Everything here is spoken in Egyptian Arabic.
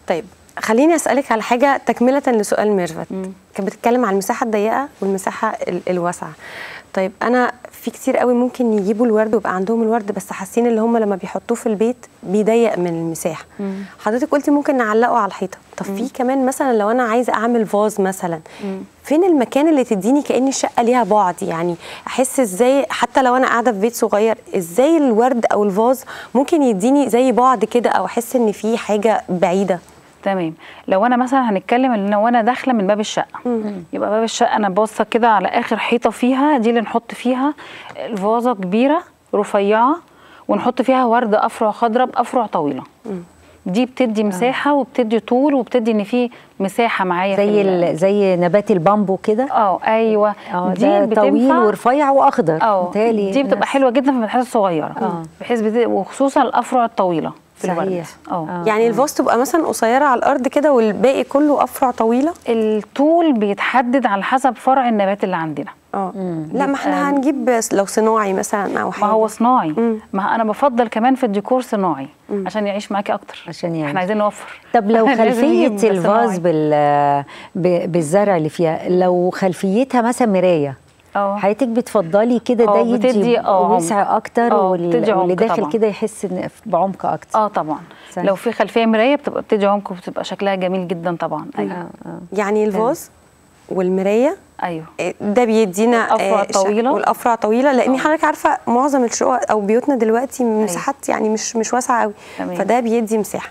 طيب خليني اسالك على حاجه تكمله لسؤال ميرفت كانت بتتكلم عن المساحه الضيقه والمساحه ال- الواسعه طيب انا في كتير قوي ممكن يجيبوا الورد ويبقى عندهم الورد بس حاسين اللي هم لما بيحطوه في البيت بيضيق من المساحه حضرتك قلتي ممكن نعلقه على الحيطه طب في كمان مثلا لو انا عايزه اعمل فاز مثلا فين المكان اللي تديني كأن الشقه ليها بعد يعني احس ازاي حتى لو انا قاعده في بيت صغير ازاي الورد او الفاز ممكن يديني زي بعد كده او احس ان في حاجه بعيده تمام لو انا مثلا هنتكلم ان وانا داخله من باب الشقه يبقى باب الشقه انا باصه كده على اخر حيطه فيها دي اللي نحط فيها الفازه كبيره رفيعه ونحط فيها ورد افرع خضراء بافرع طويله دي بتدي مساحه وبتدي طول وبتدي ان في مساحه معايا في زي ال- ال- زي نبات البامبو كده اه ايوه اه ده طويل بتنفع- ورفيع واخضر اه متهيألي دي بتبقى نفس- حلوه جدا في المدحات الصغيره آه. بحيث بت... وخصوصا الافرع الطويله في الورد صحيح. اه آه. يعني الفاز تبقى مثلا قصيره على الارض كده والباقي كله افرع طويله الطول بيتحدد على حسب فرع النبات اللي عندنا اه لا ما احنا هنجيب لو صناعي مثلا او حاجه ما هو صناعي مم. ما انا بفضل كمان في الديكور صناعي عشان يعيش معاكي اكتر عشان يعيش. احنا عايزين نوفر طب لو لازم خلفيه نجيب الفاز صناعي. بال ب- بالزرع اللي فيها لو خلفيتها مثلا مرايه اه حضرتك بتفضلي كده ده اه، يدي بتدي اه وسع اكتر اه، وال- بتدي عمق واللي داخل طبعا. كده يحس ان بعمق اكتر اه طبعا صحيح. لو في خلفيه مرايه بتبقى بتدي عمق وبتبقى شكلها جميل جدا طبعا ايوه آه، آه. يعني الفاز والمرايه ايوه آه، ده بيدينا والأفرع آه، شك- طويلة. والافرع طويله لان حضرتك عارفه معظم الشقق او بيوتنا دلوقتي مساحات يعني مش مش واسعه قوي تمام. فده بيدي مساحه